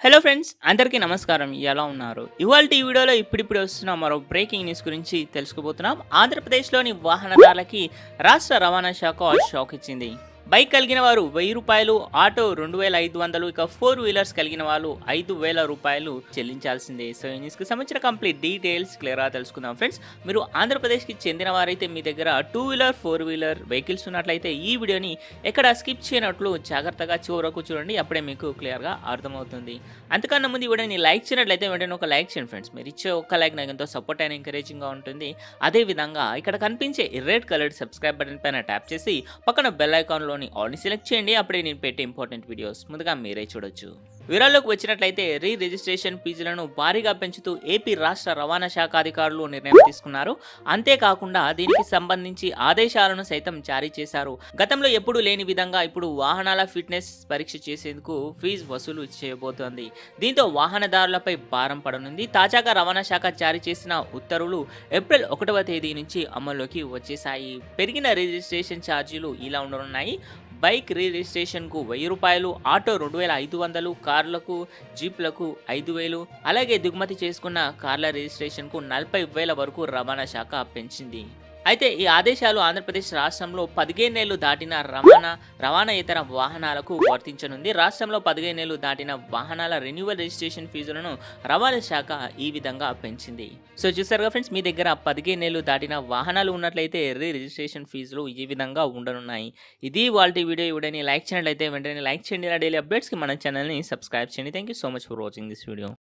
hello friends అందరికీ నమస్కారం ఎలా ఉన్నారు ఇవాళ ఈ వీడియోలో ఇప్పుడిప్పుడు వస్తున్న మరో బ్రేకింగ్ న్యూస్ గురించి తెలుసుకోబోతున్నాం ఆంధ్రప్రదేశ్లోని వాహనదారులకి రాష్ట్ర రవాణా శాఖ షాక్ ఇచ్చింది బైక్ కలిగిన వారు వెయ్యి రూపాయలు ఆటో రెండు వేల ఐదు వందలు ఇక ఫోర్ వీలర్స్ కలిగిన వాళ్ళు ఐదు వేల రూపాయలు చెల్లించాల్సిందే సో ఈ న్యూస్కి సంబంధించిన కంప్లీట్ డీటెయిల్స్ క్లియర్గా తెలుసుకుందాం ఫ్రెండ్స్ మీరు ఆంధ్రప్రదేశ్కి చెందిన వారైతే మీ దగ్గర two wheeler four wheeler vehicles ఉన్నట్లయితే ఈ వీడియోని ఎక్కడ స్కిప్ చేయనట్లు జాగ్రత్తగా చివరకు చూడండి అప్పుడే మీకు క్లియర్గా అర్థమవుతుంది అంతకన్నా ముందు ఈ వీడియోని లైక్ చేయనట్లయితే వెంటనే ఒక లైక్ చేయండి ఫ్రెండ్స్ మీరు ఇచ్చే ఒక్క లైక్ నాకు ఎంతో సపోర్ట్ అయిన ఎంకరేజింగ్గా ఉంటుంది అదేవిధంగా ఇక్కడ కనిపించే రెడ్ కలర్ సబ్స్క్రైబ్ బటన్ పైన ట్యాప్ చేసి పక్కన బెల్ ఐకాన్లోని ఆల్ని సెలెక్ట్ చేయండి అప్పుడే నేను పెట్టే ఇంపార్టెంట్ వీడియోస్ ముందుగా మీరే చూడొచ్చు వివరాల్లోకి వచ్చినట్లయితే రీ రిజిస్ట్రేషన్ ఫీజులను భారీగా పెంచుతూ ఏపీ రాష్ట్ర రవాణా శాఖ అధికారులు నిర్ణయం తీసుకున్నారు అంతేకాకుండా దీనికి సంబంధించి ఆదేశాలను సైతం జారీ చేశారు గతంలో ఎప్పుడూ లేని విధంగా ఇప్పుడు వాహనాల ఫిట్నెస్ పరీక్ష చేసేందుకు ఫీజు వసూలు చేయబోతోంది దీంతో వాహనదారులపై భారం పడనుంది తాజాగా రవాణా శాఖ జారీ చేసిన ఉత్తర్వులు ఏప్రిల్ ఒకటవ తేదీ నుంచి అమల్లోకి వచ్చేసాయి పెరిగిన రిజిస్ట్రేషన్ ఛార్జీలు ఇలా ఉండనున్నాయి బైక్ రీ రిజిస్ట్రేషన్కు వెయ్యి రూపాయలు ఆటో రెండు వేల ఐదు వందలు కార్లకు జీప్లకు ఐదు వేలు అలాగే దిగుమతి చేసుకున్న కార్ల రిజిస్ట్రేషన్కు నలభై వేల వరకు రవాణా శాఖ పెంచింది అయితే ఈ ఆదేశాలు ఆంధ్రప్రదేశ్ రాష్ట్రంలో పదిహేనేళ్లు దాటిన రవాణా రవాణా ఇతర వాహనాలకు వర్తించనుంది రాష్ట్రంలో పదిహేనేళ్లు దాటిన వాహనాల రెన్యువల్ రిజిస్ట్రేషన్ ఫీజులను రవాణా శాఖ ఈ విధంగా పెంచింది సో చూసారుగా ఫ్రెండ్స్ మీ దగ్గర పదిహేనేళ్లు దాటిన వాహనాలు ఉన్నట్లయితే రీ రిజిస్ట్రేషన్ ఫీజులు ఈ విధంగా ఉండనున్నాయి ఇది వాళ్ళ వీడియో వీడియోని లైక్ చేసినట్లయితే వెంటనే లైక్ చేయండి డైలీ అప్డేట్స్కి మన ఛానల్ని సబ్స్క్రైబ్ చేయండి thank you so much for watching this video